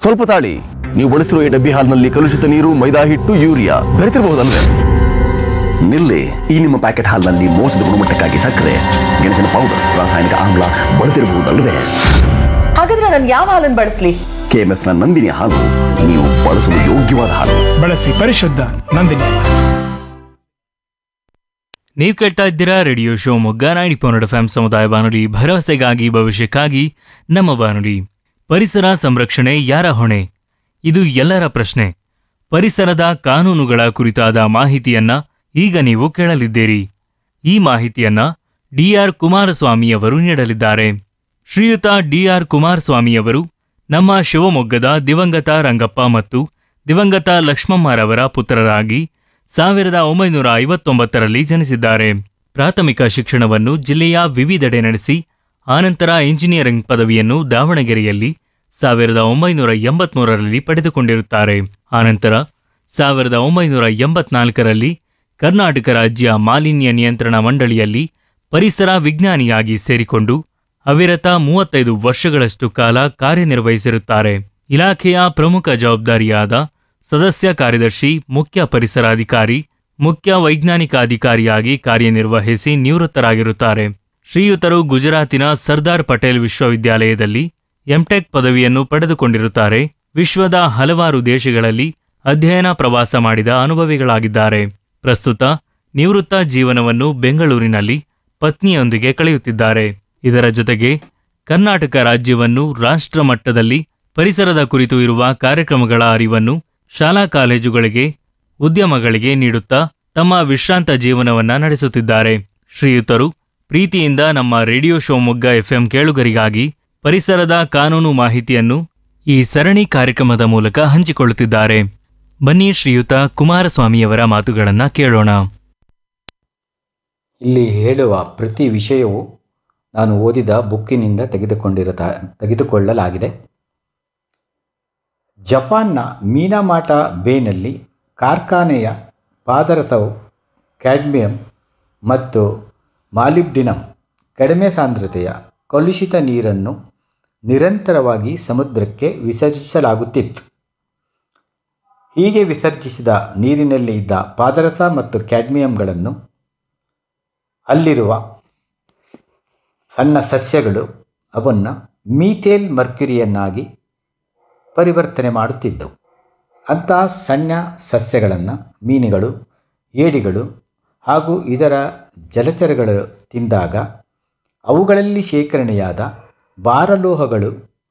ಸ್ವಲ್ಪ ತಾಳಿ ನೀವು ಬಳಸಿರುವ ಈ ಡಬ್ಬಿ ಹಾಲ್ನಲ್ಲಿ ಕಲುಷಿತ ನೀರು ಮೈದಾ ಹಿಟ್ಟು ಯೂರಿಯಾ ಬೆರೆತಿರಬಹುದಲ್ವೇ ನಿಲ್ಲಿ ಈ ನಿಮ್ಮ ಪ್ಯಾಕೆಟ್ ಹಾಲ್ನಲ್ಲಿ ಮೋಸದ ಗುಣಮಟ್ಟಕ್ಕಾಗಿ ಸಕ್ಕರೆ ಗೆಣಸಿನ ಪೌಡರ್ ರಾಸಾಯನಿಕ ಆಮ್ಲ ಬಳಸಿರಬಹುದಲ್ವೇ ಹಾಗಾದ್ರೆ ನಾನು ಯಾವ ಹಾಲನ್ನು ಬಳಸ್ಲಿ ಕೆಎಂಎಫ್ ನ ನಂದಿನಿ ಹಾಲು ನೀವು ಬಳಸಲು ಯೋಗ್ಯವಾದ ಹಾಲು ಬಳಸಿ ಪರಿಶುದ್ಧ ನಂದಿನಿ ನೀವು ಕೇಳ್ತಾ ಇದ್ದೀರಾ radio Shivamogga ninety point F M ಸಮುದಾಯ ಬಾನುಲಿ ಭರವಸೆಗಾಗಿ ಭವಿಷ್ಯಕ್ಕಾಗಿ ನಮ್ಮ ಬಾನುಲಿ ಪರಿಸರ ಸಂರಕ್ಷಣೆ ಯಾರ ಹೊಣೆ ಇದು ಎಲ್ಲರ ಪ್ರಶ್ನೆ ಪರಿಸರದ ಕಾನೂನುಗಳ ಕುರಿತಾದ ಮಾಹಿತಿಯನ್ನ ಈಗ ನೀವು ಕೇಳಲಿದ್ದೀರಿ ಈ ಮಾಹಿತಿಯನ್ನ ಡಿಆರ್ ಕುಮಾರಸ್ವಾಮಿಯವರು ನೀಡಲಿದ್ದಾರೆ ಶ್ರೀಯುತ ಡಿಆರ್ ಕುಮಾರಸ್ವಾಮಿಯವರು ನಮ್ಮ ಶಿವಮೊಗ್ಗದ ದಿವಂಗತ ರಂಗಪ್ಪ ಮತ್ತು ದಿವಂಗತ ಲಕ್ಷ್ಮಮ್ಮರವರ ಪುತ್ರರಾಗಿ ಸಾವಿರದ ಒಂಬೈನೂರ ಐವತ್ತೊಂಬತ್ತರಲ್ಲಿ ಜನಿಸಿದ್ದಾರೆ ಪ್ರಾಥಮಿಕ ಶಿಕ್ಷಣವನ್ನು ಜಿಲ್ಲೆಯ ವಿವಿಧೆಡೆ ನಡೆಸಿ ಆನಂತರ ಇಂಜಿನಿಯರಿಂಗ್ ಪದವಿಯನ್ನು ದಾವಣಗೆರೆಯಲ್ಲಿ ಸಾವಿರದ ಒಂಬೈನೂರ ಎಂಬತ್ಮೂರರಲ್ಲಿ ಪಡೆದುಕೊಂಡಿರುತ್ತಾರೆ ಆನಂತರ ಸಾವಿರದ ಒಂಬೈನೂರ ಎಂಬತ್ನಾಲ್ಕರಲ್ಲಿ ಕರ್ನಾಟಕ ರಾಜ್ಯ ಮಾಲಿನ್ಯ ನಿಯಂತ್ರಣ ಮಂಡಳಿಯಲ್ಲಿ ಪರಿಸರ ವಿಜ್ಞಾನಿಯಾಗಿ ಸೇರಿಕೊಂಡು ಅವಿರತ ಮೂವತ್ತೈದು ವರ್ಷಗಳಷ್ಟು ಕಾಲ ಕಾರ್ಯನಿರ್ವಹಿಸಿರುತ್ತಾರೆ ಇಲಾಖೆಯ ಪ್ರಮುಖ ಜವಾಬ್ದಾರಿಯಾದ ಸದಸ್ಯ ಕಾರ್ಯದರ್ಶಿ ಮುಖ್ಯ ಪರಿಸರಾಧಿಕಾರಿ ಮುಖ್ಯ ವೈಜ್ಞಾನಿಕ ಅಧಿಕಾರಿಯಾಗಿ ಕಾರ್ಯನಿರ್ವಹಿಸಿ ನಿವೃತ್ತರಾಗಿರುತ್ತಾರೆ ಶ್ರೀಯುತರು ಗುಜರಾತಿನ ಸರ್ದಾರ್ ಪಟೇಲ್ ವಿಶ್ವವಿದ್ಯಾಲಯದಲ್ಲಿ ಎಂಟೆಕ್ ಪದವಿಯನ್ನು ಪಡೆದುಕೊಂಡಿರುತ್ತಾರೆ ವಿಶ್ವದ ಹಲವಾರು ದೇಶಗಳಲ್ಲಿ ಅಧ್ಯಯನ ಪ್ರವಾಸ ಮಾಡಿದ ಅನುಭವಿಗಳಾಗಿದ್ದಾರೆ ಪ್ರಸ್ತುತ ನಿವೃತ್ತ ಜೀವನವನ್ನು ಬೆಂಗಳೂರಿನಲ್ಲಿ ಪತ್ನಿಯೊಂದಿಗೆ ಕಳೆಯುತ್ತಿದ್ದಾರೆ ಇದರ ಜೊತೆಗೆ ಕರ್ನಾಟಕ ರಾಜ್ಯವನ್ನು ರಾಷ್ಟ್ರ ಮಟ್ಟದಲ್ಲಿ ಪರಿಸರದ ಕುರಿತು ಇರುವ ಕಾರ್ಯಕ್ರಮಗಳ ಅರಿವನ್ನು ಶಾಲಾ ಕಾಲೇಜುಗಳಿಗೆ ಉದ್ಯಮಗಳಿಗೆ ನೀಡುತ್ತಾ ತಮ್ಮ ವಿಶ್ರಾಂತ ಜೀವನವನ್ನ ನಡೆಸುತ್ತಿದ್ದಾರೆ ಶ್ರೀಯುತರು ಪ್ರೀತಿಯಿಂದ ನಮ್ಮ ರೇಡಿಯೋ ಶಿವಮೊಗ್ಗ ಎಫ್ಎಂ ಕೇಳುಗರಿಗಾಗಿ ಪರಿಸರದ ಕಾನೂನು ಮಾಹಿತಿಯನ್ನು ಈ ಸರಣಿ ಕಾರ್ಯಕ್ರಮದ ಮೂಲಕ ಹಂಚಿಕೊಳ್ಳುತ್ತಿದ್ದಾರೆ ಬನ್ನಿ ಶ್ರೀಯುತ ಕುಮಾರಸ್ವಾಮಿಯವರ ಮಾತುಗಳನ್ನ ಕೇಳೋಣ ಇಲ್ಲಿ ಹೇಳುವ ಪ್ರತಿ ವಿಷಯವು ನಾನು ಓದಿದ ಬುಕ್ಕಿನಿಂದ ತೆಗೆದುಕೊಂಡಿರತ ತೆಗೆದುಕೊಳ್ಳಲಾಗಿದೆ ಜಪಾನ್ನ ಮೀನಾಮಾಟ ಬೇನಲ್ಲಿ ಕಾರ್ಖಾನೆಯ ಪಾದರಸವು ಕ್ಯಾಡ್ಮಿಯಂ ಮತ್ತು ಮಾಲಿಬ್ಡಿನಮ್ ಕಡಿಮೆ ಸಾಂದ್ರತೆಯ ಕಲುಷಿತ ನೀರನ್ನು ನಿರಂತರವಾಗಿ ಸಮುದ್ರಕ್ಕೆ ವಿಸರ್ಜಿಸಲಾಗುತ್ತಿತ್ತು ಹೀಗೆ ವಿಸರ್ಜಿಸಿದ ನೀರಿನಲ್ಲಿ ಇದ್ದ ಪಾದರಸ ಮತ್ತು ಕ್ಯಾಡ್ಮಿಯಂಗಳನ್ನು ಅಲ್ಲಿರುವ ಸಣ್ಣ ಸಸ್ಯಗಳು ಅವನ್ನು ಮೀಥೇಲ್ ಮರ್ಕ್ಯುರಿಯನ್ನಾಗಿ ಪರಿವರ್ತನೆ ಮಾಡುತ್ತಿದ್ದವು ಅಂತಹ ಸಣ್ಣ ಸಸ್ಯಗಳನ್ನು ಮೀನುಗಳು ಏಡಿಗಳು ಹಾಗೂ ಇದರ ಜಲಚರಗಳು ತಿಂದಾಗ ಅವುಗಳಲ್ಲಿ ಶೇಖರಣೆಯಾದ ಭಾರಲೋಹಗಳು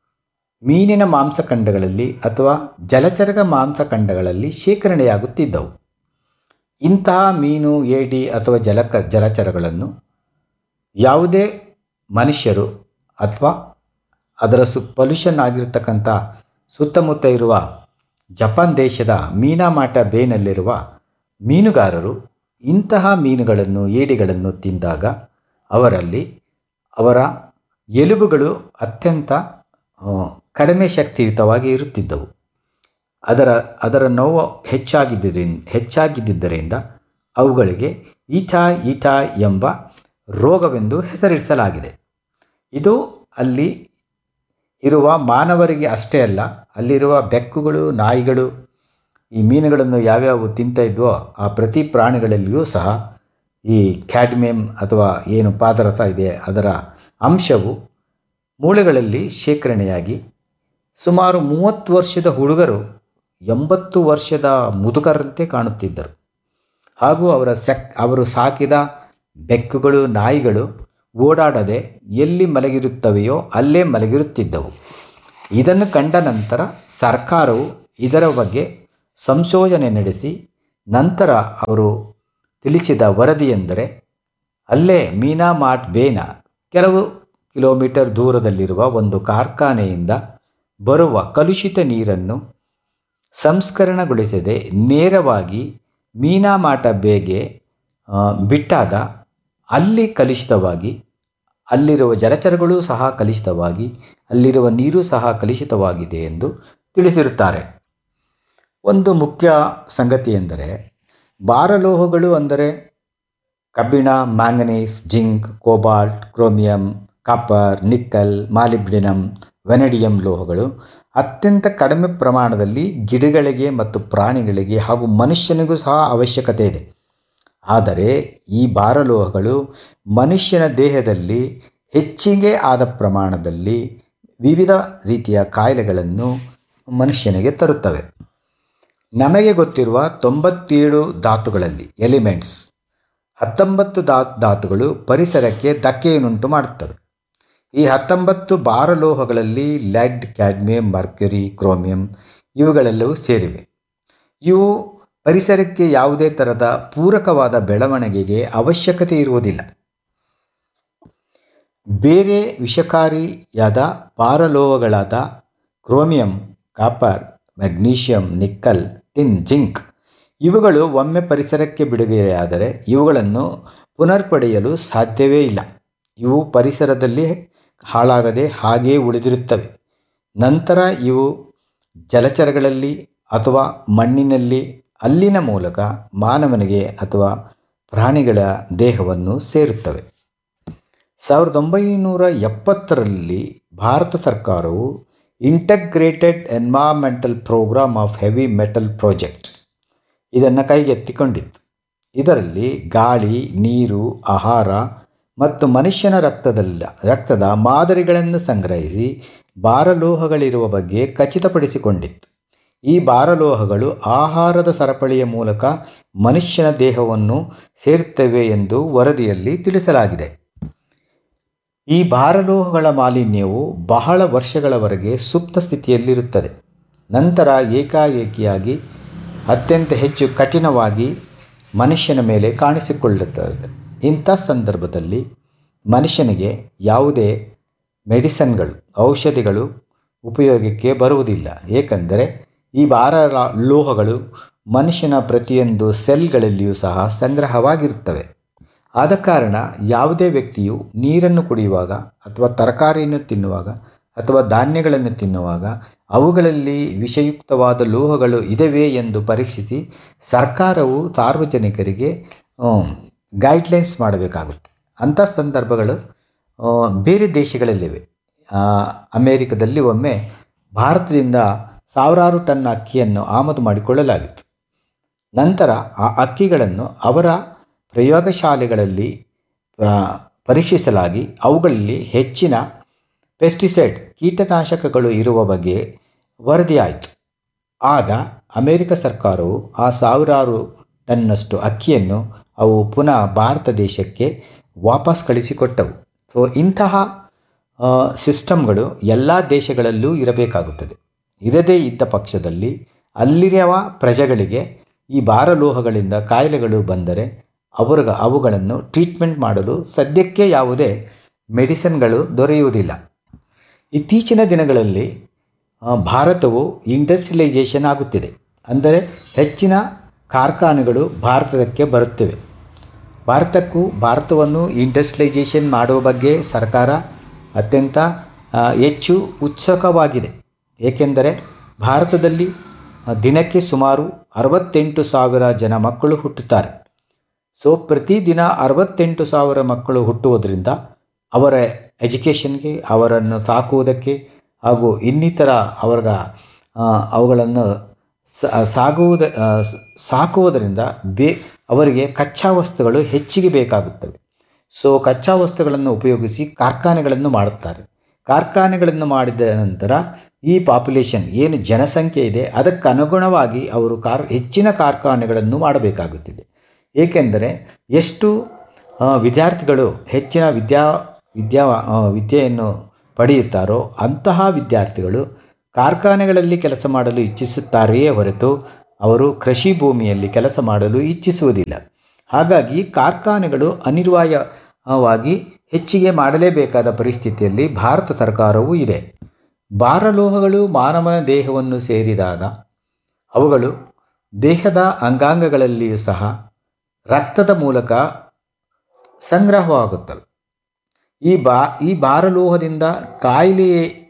ಮೀನಿನ ಮಾಂಸಖಂಡಗಳಲ್ಲಿ ಅಥವಾ ಜಲಚರಗ ಮಾಂಸಖಂಡಗಳಲ್ಲಿ ಶೇಖರಣೆಯಾಗುತ್ತಿದ್ದವು ಇಂತಹ ಮೀನು ಏಡಿ ಅಥವಾ ಜಲಕ ಜಲಚರಗಳನ್ನು ಯಾವುದೇ ಮನುಷ್ಯರು ಅಥವಾ ಅದರ ಸು ಪೊಲ್ಯೂಷನ್ ಆಗಿರ್ತಕ್ಕಂಥ ಸುತ್ತಮುತ್ತ ಇರುವ ಜಪಾನ್ ದೇಶದ ಮೀನಾಮಾಟ ಬೇನಲ್ಲಿರುವ ಮೀನುಗಾರರು ಇಂತಹ ಮೀನುಗಳನ್ನು ಏಡಿಗಳನ್ನು ತಿಂದಾಗ ಅವರಲ್ಲಿ ಅವರ ಎಲುಬುಗಳು ಅತ್ಯಂತ ಆ, ಕಡಿಮೆ ಶಕ್ತಿಯುತವಾಗಿ ಇರುತ್ತಿದ್ದವು ಅದರ ಅದರ ನೋವು ಹೆಚ್ಚಾಗಿದ್ದರಿಂದ ಹೆಚ್ಚಾಗಿದ್ದರಿಂದ ಅವುಗಳಿಗೆ ಈಚಾ ಈಚಾ ಎಂಬ ರೋಗವೆಂದು ಹೆಸರಿಸಲಾಗಿದೆ ಇದು ಅಲ್ಲಿ ಇರುವ ಮಾನವರಿಗೆ ಅಷ್ಟೇ ಅಲ್ಲ ಅಲ್ಲಿರುವ ಬೆಕ್ಕುಗಳು ನಾಯಿಗಳು ಈ ಮೀನುಗಳನ್ನು ಯಾವ್ಯಾವು ತಿಂತ ಇದ್ವೋ ಆ ಪ್ರತಿ ಪ್ರಾಣಿಗಳಲ್ಲಿಯೂ ಸಹ ಈ ಕ್ಯಾಡ್ಮಿಯಂ ಅಥವಾ ಏನು ಪಾದರಸ ಇದೆ ಅದರ ಅಂಶವು ಮೂಳೆಗಳಲ್ಲಿ ಶೇಖರಣೆಯಾಗಿ ಸುಮಾರು ಮೂವತ್ತು ವರ್ಷದ ಹುಡುಗರು ಎಂಬತ್ತು ವರ್ಷದ ಮುದುಕರಂತೆ ಕಾಣುತ್ತಿದ್ದರು ಹಾಗೂ ಅವರ ಸೆಕ್ ಅವರು ಸಾಕಿದ ಬೆಕ್ಕುಗಳು ನಾಯಿಗಳು ಓಡಾಡದೆ ಎಲ್ಲಿ ಮಲಗಿರುತ್ತವೆಯೋ ಅಲ್ಲೇ ಮಲಗಿರುತ್ತಿದ್ದವು ಇದನ್ನು ಕಂಡ ನಂತರ ಸರ್ಕಾರವು ಇದರ ಬಗ್ಗೆ ಸಂಶೋಧನೆ ನಡೆಸಿ ನಂತರ ಅವರು ತಿಳಿಸಿದ ವರದಿಯೆಂದರೆ ಅಲ್ಲೇ ಮೀನಾಮಾಟ್ ಬೇನ ಕೆಲವು ಕಿಲೋಮೀಟರ್ ದೂರದಲ್ಲಿರುವ ಒಂದು ಕಾರ್ಖಾನೆಯಿಂದ ಬರುವ ಕಲುಷಿತ ನೀರನ್ನು ಸಂಸ್ಕರಣಗೊಳಿಸದೆ ನೇರವಾಗಿ ಮೀನಾಮಾಟ ಬೇಗೆ ಆ, ಬಿಟ್ಟಾಗ ಅಲ್ಲಿ ಕಲುಷಿತವಾಗಿ ಅಲ್ಲಿರುವ ಜಲಚರಗಳೂ ಸಹ ಕಲುಷಿತವಾಗಿ ಅಲ್ಲಿರುವ ನೀರು ಸಹ ಕಲುಷಿತವಾಗಿದೆ ಎಂದು ತಿಳಿಸಿರುತ್ತಾರೆ ಒಂದು ಮುಖ್ಯ ಸಂಗತಿ ಎಂದರೆ ಭಾರಲೋಹಗಳು ಅಂದರೆ ಕಬ್ಬಿಣ manganese zinc cobalt chromium copper nickel molybdenum vanadium ಲೋಹಗಳು ಅತ್ಯಂತ ಕಡಿಮೆ ಪ್ರಮಾಣದಲ್ಲಿ ಗಿಡಗಳಿಗೆ ಮತ್ತು ಪ್ರಾಣಿಗಳಿಗೆ ಹಾಗೂ ಮನುಷ್ಯನಿಗೂ ಸಹ ಅವಶ್ಯಕತೆ ಇದೆ ಆದರೆ ಈ ಭಾರಲೋಹಗಳು ಮನುಷ್ಯನ ದೇಹದಲ್ಲಿ ಹೆಚ್ಚಿಗೆ ಆದ ಪ್ರಮಾಣದಲ್ಲಿ ವಿವಿಧ ರೀತಿಯ ಕಾಯಿಲೆಗಳನ್ನು ಮನುಷ್ಯನಿಗೆ ತರುತ್ತವೆ ನಮಗೆ ಗೊತ್ತಿರುವ ತೊಂಬತ್ತೇಳು ಧಾತುಗಳಲ್ಲಿ ಎಲಿಮೆಂಟ್ಸ್ ಹತ್ತೊಂಬತ್ತು ಧಾ ಧಾತುಗಳು ಪರಿಸರಕ್ಕೆ ಧಕ್ಕೆಯನ್ನುಂಟು ಮಾಡುತ್ತವೆ ಈ ಹತ್ತೊಂಬತ್ತು ಭಾರಲೋಹಗಳಲ್ಲಿ ಲೆಡ್ ಕ್ಯಾಡ್ಮಿಯಂ ಮರ್ಕ್ಯುರಿ ಕ್ರೋಮಿಯಂ ಇವುಗಳೆಲ್ಲವೂ ಸೇರಿವೆ ಇವು ಪರಿಸರಕ್ಕೆ ಯಾವುದೇ ಥರದ ಪೂರಕವಾದ ಬೆಳವಣಿಗೆಗೆ ಅವಶ್ಯಕತೆ ಇರುವುದಿಲ್ಲ ಬೇರೆ ವಿಷಕಾರಿಯಾದ ಪಾರಲೋಹಗಳಾದ chromium copper magnesium nickel tin zinc ಇವುಗಳು ಒಮ್ಮೆ ಪರಿಸರಕ್ಕೆ ಬಿಡುಗಡೆಯಾದರೆ ಇವುಗಳನ್ನು ಪುನರ್ಪಡೆಯಲು ಸಾಧ್ಯವೇ ಇಲ್ಲ ಇವು ಪರಿಸರದಲ್ಲಿ ಹಾಳಾಗದೆ ಹಾಗೆಯೇ ಉಳಿದಿರುತ್ತವೆ ನಂತರ ಇವು ಜಲಚರಗಳಲ್ಲಿ ಅಥವಾ ಮಣ್ಣಿನಲ್ಲಿ ಅಲ್ಲಿನ ಮೂಲಕ ಮಾನವನಿಗೆ ಅಥವಾ ಪ್ರಾಣಿಗಳ ದೇಹವನ್ನು ಸೇರುತ್ತವೆ ಸಾವಿರದ ಒಂಬೈನೂರ ಎಪ್ಪತ್ತರಲ್ಲಿ ಭಾರತ ಸರ್ಕಾರವು integrated environmental programme of heavy metal project ಇದನ್ನು ಕೈಗೆತ್ತಿಕೊಂಡಿತ್ತು ಇದರಲ್ಲಿ ಗಾಳಿ ನೀರು ಆಹಾರ ಮತ್ತು ಮನುಷ್ಯನ ರಕ್ತದಲ್ಲ ರಕ್ತದ ಮಾದರಿಗಳನ್ನು ಸಂಗ್ರಹಿಸಿ ಭಾರಲೋಹಗಳಿರುವ ಬಗ್ಗೆ ಖಚಿತಪಡಿಸಿಕೊಂಡಿತ್ತು ಈ ಭಾರಲೋಹಗಳು ಆಹಾರದ ಸರಪಳಿಯ ಮೂಲಕ ಮನುಷ್ಯನ ದೇಹವನ್ನು ಸೇರುತ್ತವೆ ಎಂದು ವರದಿಯಲ್ಲಿ ತಿಳಿಸಲಾಗಿದೆ ಈ ಭಾರಲೋಹಗಳ ಮಾಲಿನ್ಯವು ಬಹಳ ವರ್ಷಗಳವರೆಗೆ ಸುಪ್ತ ಸ್ಥಿತಿಯಲ್ಲಿರುತ್ತದೆ ನಂತರ ಏಕಾಏಕಿಯಾಗಿ ಅತ್ಯಂತ ಹೆಚ್ಚು ಕಠಿಣವಾಗಿ ಮನುಷ್ಯನ ಮೇಲೆ ಕಾಣಿಸಿಕೊಳ್ಳುತ್ತದೆ ಇಂಥ ಸಂದರ್ಭದಲ್ಲಿ ಮನುಷ್ಯನಿಗೆ ಯಾವುದೇ ಮೆಡಿಸನ್ಗಳು ಔಷಧಿಗಳು ಉಪಯೋಗಕ್ಕೆ ಬರುವುದಿಲ್ಲ ಏಕೆಂದರೆ ಈ ಭಾರ ಲೋಹಗಳು ಮನುಷ್ಯನ ಪ್ರತಿಯೊಂದು ಸೆಲ್ಗಳಲ್ಲಿಯೂ ಸಹ ಸಂಗ್ರಹವಾಗಿರುತ್ತವೆ ಆದ ಕಾರಣ ಯಾವುದೇ ವ್ಯಕ್ತಿಯು ನೀರನ್ನು ಕುಡಿಯುವಾಗ ಅಥವಾ ತರಕಾರಿಯನ್ನು ತಿನ್ನುವಾಗ ಅಥವಾ ಧಾನ್ಯಗಳನ್ನು ತಿನ್ನುವಾಗ ಅವುಗಳಲ್ಲಿ ವಿಷಯುಕ್ತವಾದ ಲೋಹಗಳು ಇದಾವೆ ಎಂದು ಪರೀಕ್ಷಿಸಿ ಸರ್ಕಾರವು ಸಾರ್ವಜನಿಕರಿಗೆ ಗೈಡ್ಲೈನ್ಸ್ ಮಾಡಬೇಕಾಗುತ್ತೆ ಅಂಥ ಸಂದರ್ಭಗಳು ಆ, ಬೇರೆ ದೇಶಗಳಲ್ಲಿವೆ ಆ, ಅಮೇರಿಕದಲ್ಲಿ ಒಮ್ಮೆ ಭಾರತದಿಂದ ಸಾವಿರಾರು ಟನ್ ಅಕ್ಕಿಯನ್ನು ಆಮದು ಮಾಡಿಕೊಳ್ಳಲಾಗಿತ್ತು ನಂತರ ಆ ಅಕ್ಕಿಗಳನ್ನು ಅವರ ಪ್ರಯೋಗಶಾಲೆಗಳಲ್ಲಿ ಆ, ಪರೀಕ್ಷಿಸಲಾಗಿ ಅವುಗಳಲ್ಲಿ ಹೆಚ್ಚಿನ ಪೆಸ್ಟಿಸೈಡ್ ಕೀಟನಾಶಕಗಳು ಇರುವ ಬಗ್ಗೆ ವರದಿಯಾಯಿತು ಆಗ ಅಮೆರಿಕ ಸರ್ಕಾರವು ಆ ಸಾವಿರಾರು ಟನ್ನಷ್ಟು ಅಕ್ಕಿಯನ್ನು ಅವು ಪುನಃ ಭಾರತ ದೇಶಕ್ಕೆ ವಾಪಸ್ ಕಳಿಸಿಕೊಟ್ಟವು ಸೊ ಇಂತಹ ಆ, ಸಿಸ್ಟಮ್ಗಳು ಎಲ್ಲ ದೇಶಗಳಲ್ಲೂ ಇರಬೇಕಾಗುತ್ತದೆ ಇರದೇ ಇದ್ದ ಪಕ್ಷದಲ್ಲಿ ಅಲ್ಲಿರುವ ಪ್ರಜೆಗಳಿಗೆ ಈ ಭಾರಲೋಹಗಳಿಂದ ಕಾಯಿಲೆಗಳು ಬಂದರೆ ಅವರಿಗೆ ಅವುಗಳನ್ನು ಟ್ರೀಟ್ಮೆಂಟ್ ಮಾಡಲು ಸದ್ಯಕ್ಕೆ ಯಾವುದೇ ಮೆಡಿಸಿನ್ಗಳು ದೊರೆಯುವುದಿಲ್ಲ ಇತ್ತೀಚಿನ ದಿನಗಳಲ್ಲಿ ಆ, ಭಾರತವು ಇಂಡಸ್ಟ್ರಿಯಲೈಸೇಷನ್ ಆಗುತ್ತಿದೆ ಅಂದರೆ ಹೆಚ್ಚಿನ ಕಾರ್ಖಾನೆಗಳು ಭಾರತಕ್ಕೆ ಬರುತ್ತಿವೆ ಭಾರತಕ್ಕೂ ಭಾರತವನ್ನು ಇಂಡಸ್ಟ್ರಿಯಲೈಸೇಷನ್ ಮಾಡುವ ಬಗ್ಗೆ ಸರ್ಕಾರ ಅತ್ಯಂತ ಆ, ಹೆಚ್ಚು ಉತ್ಸುಕವಾಗಿದೆ ಏಕೆಂದರೆ ಭಾರತದಲ್ಲಿ ಆ, ದಿನಕ್ಕೆ ಸುಮಾರು ಅರವತ್ತೆಂಟು ಸಾವಿರ ಜನ ಮಕ್ಕಳು ಹುಟ್ಟುತ್ತಾರೆ ಸೊ ಪ್ರತಿದಿನ ಅರವತ್ತೆಂಟು ಸಾವಿರ ಮಕ್ಕಳು ಹುಟ್ಟುವುದರಿಂದ ಅವರ ಎಜುಕೇಷನ್ಗೆ ಅವರನ್ನು ಸಾಕುವುದಕ್ಕೆ ಹಾಗೂ ಇನ್ನಿತರ ಅವರ ಆ, ಅವುಗಳನ್ನು ಸ- ಸಾಗುವುದ ಆ, ಸ- ಸಾಕುವುದರಿಂದ ಬೇ ಅವರಿಗೆ ಕಚ್ಚಾ ವಸ್ತುಗಳು ಹೆಚ್ಚಿಗೆ ಬೇಕಾಗುತ್ತವೆ ಸೊ ಕಚ್ಚಾ ವಸ್ತುಗಳನ್ನು ಉಪಯೋಗಿಸಿ ಕಾರ್ಖಾನೆಗಳನ್ನು ಮಾಡುತ್ತಾರೆ ಕಾರ್ಖಾನೆಗಳನ್ನು ಮಾಡಿದ ನಂತರ ಈ ಪಾಪ್ಯುಲೇಷನ್ ಏನು ಜನಸಂಖ್ಯೆ ಇದೆ ಅದಕ್ಕೆ ಅನುಗುಣವಾಗಿ ಅವರು ಕಾರ್ ಹೆಚ್ಚಿನ ಕಾರ್ಖಾನೆಗಳನ್ನು ಮಾಡಬೇಕಾಗುತ್ತಿದೆ ಏಕೆಂದರೆ ಎಷ್ಟು ಆ, ವಿದ್ಯಾರ್ಥಿಗಳು ಹೆಚ್ಚಿನ ವಿದ್ಯಾ ವಿದ್ಯಾ ಆ, ವಿದ್ಯೆಯನ್ನು ಪಡೆಯುತ್ತಾರೋ ಅಂತಹ ವಿದ್ಯಾರ್ಥಿಗಳು ಕಾರ್ಖಾನೆಗಳಲ್ಲಿ ಕೆಲಸ ಮಾಡಲು ಇಚ್ಛಿಸುತ್ತಾರೆಯೇ ಹೊರತು ಅವರು ಕೃಷಿ ಭೂಮಿಯಲ್ಲಿ ಕೆಲಸ ಮಾಡಲು ಇಚ್ಛಿಸುವುದಿಲ್ಲ ಹಾಗಾಗಿ ಕಾರ್ಖಾನೆಗಳು ಅನಿವಾರ್ಯವಾಗಿ ಹೆಚ್ಚಿಗೆ ಮಾಡಲೇಬೇಕಾದ ಪರಿಸ್ಥಿತಿಯಲ್ಲಿ ಭಾರತ ಸರ್ಕಾರವೂ ಇದೆ ಭಾರಲೋಹಗಳು ಮಾನವನ ದೇಹವನ್ನು ಸೇರಿದಾಗ ಅವುಗಳು ದೇಹದ ಅಂಗಾಂಗಗಳಲ್ಲಿಯೂ ಸಹ ರಕ್ತದ ಮೂಲಕ ಸಂಗ್ರಹವಾಗುತ್ತವೆ ಈ ಬಾ ಈ ಭಾರಲೋಹದಿಂದ ಕಾಯಿಲೆ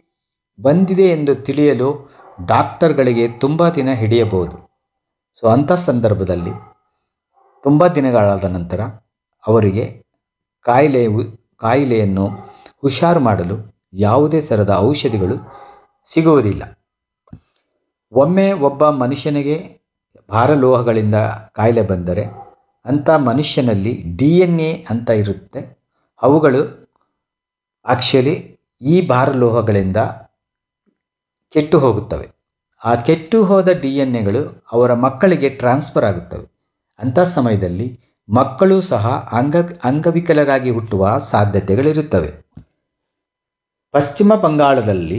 ಬಂದಿದೆ ಎಂದು ತಿಳಿಯಲು ಡಾಕ್ಟರ್ಗಳಿಗೆ ತುಂಬ ದಿನ ಹಿಡಿಯಬಹುದು ಸೊ ಅಂಥ ಸಂದರ್ಭದಲ್ಲಿ ತುಂಬ ದಿನಗಳಾದ ನಂತರ ಅವರಿಗೆ ಕಾಯಿಲೆ ಕಾಯಿಲೆಯನ್ನು ಹುಷಾರು ಮಾಡಲು ಯಾವುದೇ ಥರದ ಔಷಧಿಗಳು ಸಿಗುವುದಿಲ್ಲ ಒಮ್ಮೆ ಒಬ್ಬ ಮನುಷ್ಯನಿಗೆ ಭಾರಲೋಹಗಳಿಂದ ಕಾಯಿಲೆ ಬಂದರೆ ಅಂಥ ಮನುಷ್ಯನಲ್ಲಿ ಡಿ ಎನ್ ಎ ಅಂತ ಇರುತ್ತೆ ಅವುಗಳು ಆಕ್ಚುಲಿ ಈ ಭಾರಲೋಹಗಳಿಂದ ಕೆಟ್ಟು ಹೋಗುತ್ತವೆ ಆ ಕೆಟ್ಟು ಹೋದ ಡಿ ಎನ್ ಎಗಳು ಅವರ ಮಕ್ಕಳಿಗೆ ಟ್ರಾನ್ಸ್ಫರ್ ಆಗುತ್ತವೆ ಅಂಥ ಸಮಯದಲ್ಲಿ ಮಕ್ಕಳು ಸಹ ಅಂಗ ಅಂಗವಿಕಲರಾಗಿ ಹುಟ್ಟುವ ಸಾಧ್ಯತೆಗಳಿರುತ್ತವೆ ಪಶ್ಚಿಮ ಬಂಗಾಳದಲ್ಲಿ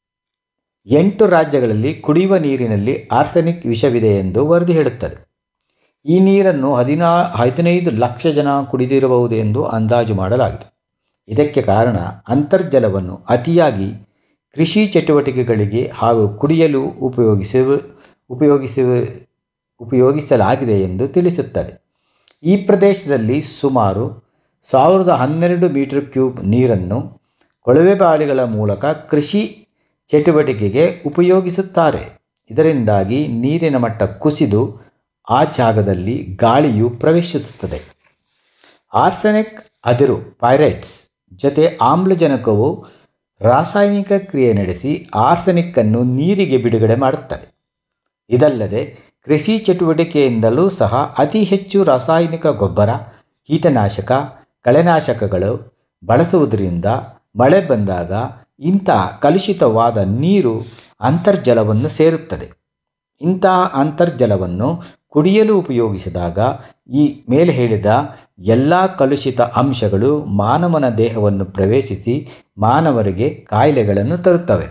ಎಂಟು ರಾಜ್ಯಗಳಲ್ಲಿ ಕುಡಿಯುವ ನೀರಿನಲ್ಲಿ ಆರ್ಸೆನಿಕ್ ವಿಷವಿದೆ ಎಂದು ವರದಿ ಹೇಳುತ್ತದೆ ಈ ನೀರನ್ನು ಹದಿನಾ ಹದಿನೈದು ಲಕ್ಷ ಜನ ಕುಡಿದಿರಬಹುದು ಎಂದು ಅಂದಾಜು ಮಾಡಲಾಗಿದೆ ಇದಕ್ಕೆ ಕಾರಣ ಅಂತರ್ಜಲವನ್ನು ಅತಿಯಾಗಿ ಕೃಷಿ ಚಟುವಟಿಕೆಗಳಿಗೆ ಹಾಗೂ ಕುಡಿಯಲು ಉಪಯೋಗಿಸುವ ಉಪಯೋಗಿಸುವ ಉಪಯೋಗಿಸಲಾಗಿದೆ ಎಂದು ತಿಳಿಸುತ್ತದೆ ಈ ಪ್ರದೇಶದಲ್ಲಿ ಸುಮಾರು ಸಾವಿರದ ಹನ್ನೆರಡು ಮೀಟರ್ ಕ್ಯೂಬ್ ನೀರನ್ನು ಕೊಳವೆ ಬಾವಿಗಳ ಮೂಲಕ ಕೃಷಿ ಚಟುವಟಿಕೆಗೆ ಉಪಯೋಗಿಸುತ್ತಾರೆ ಇದರಿಂದಾಗಿ ನೀರಿನ ಮಟ್ಟ ಕುಸಿದು ಆ ಜಾಗದಲ್ಲಿ ಗಾಳಿಯು ಪ್ರವೇಶಿಸುತ್ತದೆ ಆರ್ಸೆನಿಕ್ ಅದಿರು ಪೈರೈಟ್ಸ್ ಜೊತೆ ಆಮ್ಲಜನಕವು ರಾಸಾಯನಿಕ ಕ್ರಿಯೆ ನಡೆಸಿ ಆರ್ಸೆನಿಕ್ಕನ್ನು ನೀರಿಗೆ ಬಿಡುಗಡೆ ಮಾಡುತ್ತದೆ ಇದಲ್ಲದೆ ಕೃಷಿ ಚಟುವಟಿಕೆಯಿಂದಲೂ ಸಹ ಅತಿ ಹೆಚ್ಚು ರಾಸಾಯನಿಕ ಗೊಬ್ಬರ ಕೀಟನಾಶಕ ಕಳೆನಾಶಕಗಳು ಬಳಸುವುದರಿಂದ ಮಳೆ ಬಂದಾಗ ಇಂಥ ಕಲುಷಿತವಾದ ನೀರು ಅಂತರ್ಜಲವನ್ನು ಸೇರುತ್ತದೆ ಇಂತಹ ಅಂತರ್ಜಲವನ್ನು ಕುಡಿಯಲು ಉಪಯೋಗಿಸಿದಾಗ ಈ ಮೇಲೆ ಹೇಳಿದ ಎಲ್ಲ ಕಲುಷಿತ ಅಂಶಗಳು ಮಾನವನ ದೇಹವನ್ನು ಪ್ರವೇಶಿಸಿ ಮಾನವರಿಗೆ ಕಾಯಿಲೆಗಳನ್ನು ತರುತ್ತವೆ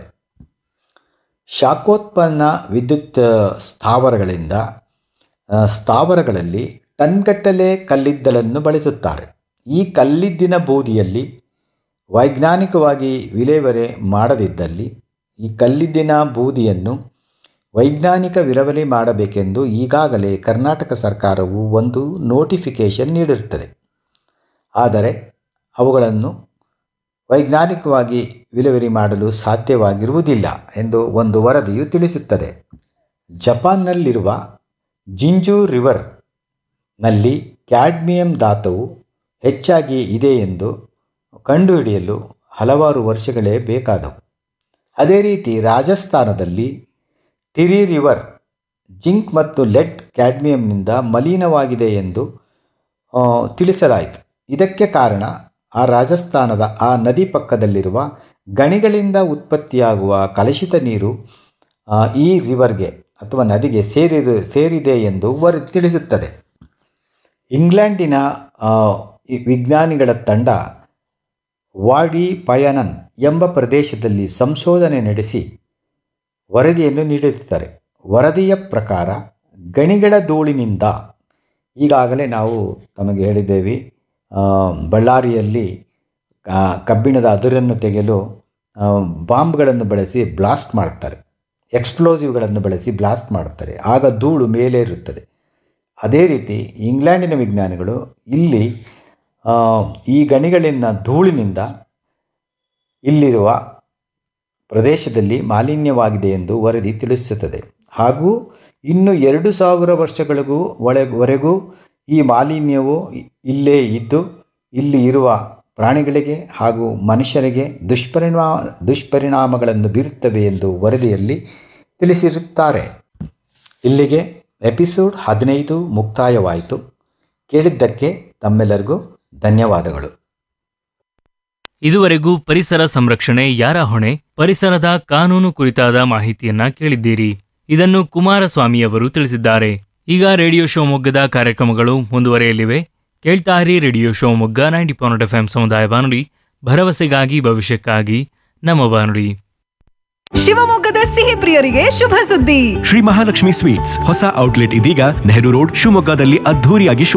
ಶಾಖೋತ್ಪನ್ನ ವಿದ್ಯುತ್ ಸ್ಥಾವರಗಳಿಂದ ಆ, ಸ್ಥಾವರಗಳಲ್ಲಿ ಟನ್ಗಟ್ಟಲೆ ಕಲ್ಲಿದ್ದಲನ್ನು ಬಳಸುತ್ತಾರೆ ಈ ಕಲ್ಲಿದ್ದಿನ ಬೂದಿಯಲ್ಲಿ ವೈಜ್ಞಾನಿಕವಾಗಿ ವಿಲೇವಾರಿ ಮಾಡದಿದ್ದಲ್ಲಿ ಈ ಕಲ್ಲಿದ್ದಿನ ಬೂದಿಯನ್ನು ವೈಜ್ಞಾನಿಕ ವಿರವಣೆ ಮಾಡಬೇಕೆಂದು ಈಗಾಗಲೇ ಕರ್ನಾಟಕ ಸರ್ಕಾರವು ಒಂದು ನೋಟಿಫಿಕೇಷನ್ ನೀಡಿರುತ್ತದೆ ಆದರೆ ಅವುಗಳನ್ನು ವೈಜ್ಞಾನಿಕವಾಗಿ ವಿಲೇವಾರಿ ಮಾಡಲು ಸಾಧ್ಯವಾಗಿರುವುದಿಲ್ಲ ಎಂದು ಒಂದು ವರದಿಯು ತಿಳಿಸುತ್ತದೆ ಜಪಾನ್ನಲ್ಲಿರುವ ಜಿಂಜು ರಿವರ್ ನಲ್ಲಿ ಕ್ಯಾಡ್ಮಿಯಂ ಧಾತುವು ಹೆಚ್ಚಾಗಿ ಇದೆ ಎಂದು ಕಂಡುಹಿಡಿಯಲು ಹಲವಾರು ವರ್ಷಗಳೇ ಬೇಕಾದವು ಅದೇ ರೀತಿ ರಾಜಸ್ಥಾನದಲ್ಲಿ ಟಿರಿ ರಿವರ್ ಜಿಂಕ್ ಮತ್ತು ಲೆಡ್ ಕ್ಯಾಡ್ಮಿಯಂನಿಂದ ಮಲಿನವಾಗಿದೆ ಎಂದು ಆ, ತಿಳಿಸಲಾಯಿತು ಇದಕ್ಕೆ ಕಾರಣ ಆ ರಾಜಸ್ಥಾನದ ಆ ನದಿ ಪಕ್ಕದಲ್ಲಿರುವ ಗಣಿಗಳಿಂದ ಉತ್ಪತ್ತಿಯಾಗುವ ಕಲುಷಿತ ನೀರು ಆ, ಈ ರಿವರ್ಗೆ ಅಥವಾ ನದಿಗೆ ಸೇರಿದು ಸೇರಿದೆ ಎಂದು ವರದಿ ತಿಳಿಸುತ್ತದೆ ಇಂಗ್ಲೆಂಡಿನ ಆ, ಈ ವಿಜ್ಞಾನಿಗಳ ತಂಡ ವಾಡಿ ಪಯನನ್ ಎಂಬ ಪ್ರದೇಶದಲ್ಲಿ ಸಂಶೋಧನೆ ನಡೆಸಿ ವರದಿಯನ್ನು ನೀಡಿರುತ್ತಾರೆ ವರದಿಯ ಪ್ರಕಾರ ಗಣಿಗಳ ಧೂಳಿನಿಂದ ಈಗಾಗಲೇ ನಾವು ತಮಗೆ ಹೇಳಿದ್ದೇವೆ ಆ, ಬಳ್ಳಾರಿಯಲ್ಲಿ ಆ, ಕಬ್ಬಿಣದ ಅದುರನ್ನು ತೆಗೆಯಲು ಆ, ಬಾಂಬ್ಗಳನ್ನು ಬಳಸಿ ಬ್ಲಾಸ್ಟ್ ಮಾಡ್ತಾರೆ ಎಕ್ಸ್ಪ್ಲೋಸಿವ್ಗಳನ್ನು ಬಳಸಿ ಬ್ಲಾಸ್ಟ್ ಮಾಡ್ತಾರೆ ಆಗ ಧೂಳು ಮೇಲೆ ಇರುತ್ತದೆ ಅದೇ ರೀತಿ ಇಂಗ್ಲೆಂಡಿನ ವಿಜ್ಞಾನಿಗಳು ಇಲ್ಲಿ ಆ, ಈ ಗಣಿಗಳಿನ ಧೂಳಿನಿಂದ ಇಲ್ಲಿರುವ ಪ್ರದೇಶದಲ್ಲಿ ಮಾಲಿನ್ಯವಾಗಿದೆ ಎಂದು ವರದಿ ತಿಳಿಸುತ್ತದೆ ಹಾಗೂ ಇನ್ನು ಎರಡು ಸಾವಿರ ವರ್ಷಗಳಿಗೂ ಒಳವರೆಗೂ ಈ ಮಾಲಿನ್ಯವು ಇ- ಇಲ್ಲೇ ಇದ್ದು ಇಲ್ಲಿ ಇರುವ ಪ್ರಾಣಿಗಳಿಗೆ ಹಾಗೂ ಮನುಷ್ಯರಿಗೆ ದುಷ್ಪರಿಣಾ ದುಷ್ಪರಿಣಾಮಗಳನ್ನು ಬೀರುತ್ತವೆ ಎಂದು ವರದಿಯಲ್ಲಿ ತಿಳಿಸಿರುತ್ತಾರೆ ಇಲ್ಲಿಗೆ ಎಪಿಸೋಡ್ ಹದಿನೈದು ಮುಕ್ತಾಯವಾಯಿತು ಕೇಳಿದ್ದಕ್ಕೆ ತಮ್ಮೆಲ್ಲರಿಗೂ ಧನ್ಯವಾದಗಳು ಇದುವರೆಗೂ ಪರಿಸರ ಸಂರಕ್ಷಣೆ ಯಾರ ಹೊಣೆ ಪರಿಸರದ ಕಾನೂನು ಕುರಿತಾದ ಮಾಹಿತಿಯನ್ನ ಕೇಳಿದ್ದೀರಿ ಇದನ್ನು ಕುಮಾರಸ್ವಾಮಿಯವರು ತಿಳಿಸಿದ್ದಾರೆ ಈಗ ರೇಡಿಯೋ ಶಿವಮೊಗ್ಗದ ಕಾರ್ಯಕ್ರಮಗಳು ಮುಂದುವರೆಯಲಿವೆ ಕೇಳ್ತಾರಿ radio Shivamogga ninety point F ಸಮುದಾಯ ಬಾನುಲಿ ಭರವಸೆಗಾಗಿ ಭವಿಷ್ಯಕ್ಕಾಗಿ ನಮ್ಮ ಬಾನುಲಿ ಶಿವಮೊಗ್ಗದ ಸಿಹಿ ಪ್ರಿಯರಿಗೆ ಶುಭ ಸುದ್ದಿ ಶ್ರೀ ಮಹಾಲಕ್ಷ್ಮಿ ಸ್ವೀಟ್ಸ್ ಹೊಸ ಔಟ್ಲೆಟ್ ಇದೀಗ ನೆಹರು ರೋಡ್ ಶಿವಮೊಗ್ಗದಲ್ಲಿ ಅದ್ಧೂರಿಯಾಗಿ ಶುಭ